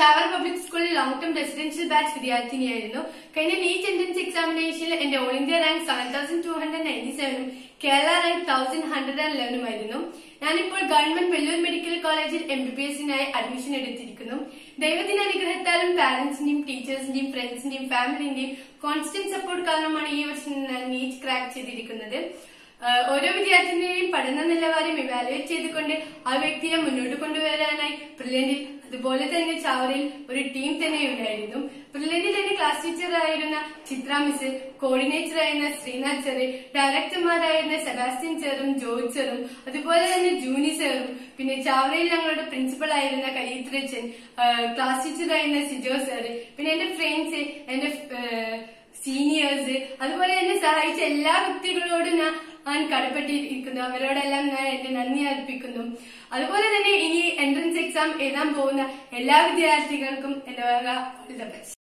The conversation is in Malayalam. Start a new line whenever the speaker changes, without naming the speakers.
ചാവർ പബ്ലിക് സ്കൂളിൽ ലോങ് ടേം റെസിഡൻഷ്യൽ ബാച്ച് വിദ്യാർത്ഥിനിയായിരുന്നു കഴിഞ്ഞ നീറ്റ് എൻട്രൻസ് എക്സാമിനേഷനിൽ എന്റെ all India rank seven thousand two hundred ninety സെവനും Kerala rank thousand hundred and ലെവനുമായിരുന്നു ഞാനിപ്പോൾ ഗവൺമെന്റ് വെല്ലൂർ മെഡിക്കൽ കോളേജിൽ എം ബി ബി എസിനായി അഡ്മിഷൻ എടുത്തിരിക്കുന്നു ദൈവത്തിന്റെ അനുഗ്രഹത്താലും പാരന്റ്സിന്റെയും ടീച്ചേഴ്സിന്റെയും ഫ്രണ്ട്സിന്റെയും ഫാമിലിന്റെയും കോൺസ്റ്റന്റ് സപ്പോർട്ട് കാരണമാണ് ഈ വർഷം ഞാൻ നീറ്റ് ക്രാക്ക് ചെയ്തിരിക്കുന്നത് ആഹ് ഓരോ വിദ്യാർത്ഥിന്റെയും പഠന നിലവാരം ഇവാലുവേറ്റ് ചെയ്തുകൊണ്ട് ആ വ്യക്തിയെ മുന്നോട്ട് കൊണ്ടുവരാനായി ബ്രില്യന്റിൽ അതുപോലെ തന്നെ ചാവറയിൽ ഒരു ടീം തന്നെ ഉണ്ടായിരുന്നു ബ്രില്യന്റിൽ എന്റെ ക്ലാസ് ടീച്ചറായിരുന്ന ചിത്ര മിസ് കോർഡിനേറ്റർ ആയിരുന്ന ശ്രീനാഥ് സാറ് ഡയറക്ടർമാരായിരുന്ന സെബാസ്റ്റ്യൻ സാറും ജോർജ് സാറും അതുപോലെ തന്നെ ജൂനി സാറും പിന്നെ ചാവറയിൽ ഞങ്ങളുടെ പ്രിൻസിപ്പൽ ആയിരുന്ന കരീത്രച്ചൻ ക്ലാസ് ടീച്ചറായിരുന്ന സിജോ സാറ് പിന്നെ എന്റെ ഫ്രണ്ട്സ് എന്റെ ആഹ് സീനിയേഴ്സ് അതുപോലെ എന്നെ സഹായിച്ച എല്ലാ വ്യക്തികളോടും ഞാൻ ഞാൻ കടപ്പെട്ടിരിക്കുന്നു അവരോടെല്ലാം ഞാൻ എന്റെ നന്ദി അർപ്പിക്കുന്നു അതുപോലെ തന്നെ ഇനി എൻട്രൻസ് എക്സാം എഴുതാൻ പോകുന്ന എല്ലാ വിദ്യാർത്ഥികൾക്കും എന്റെ വക all the best.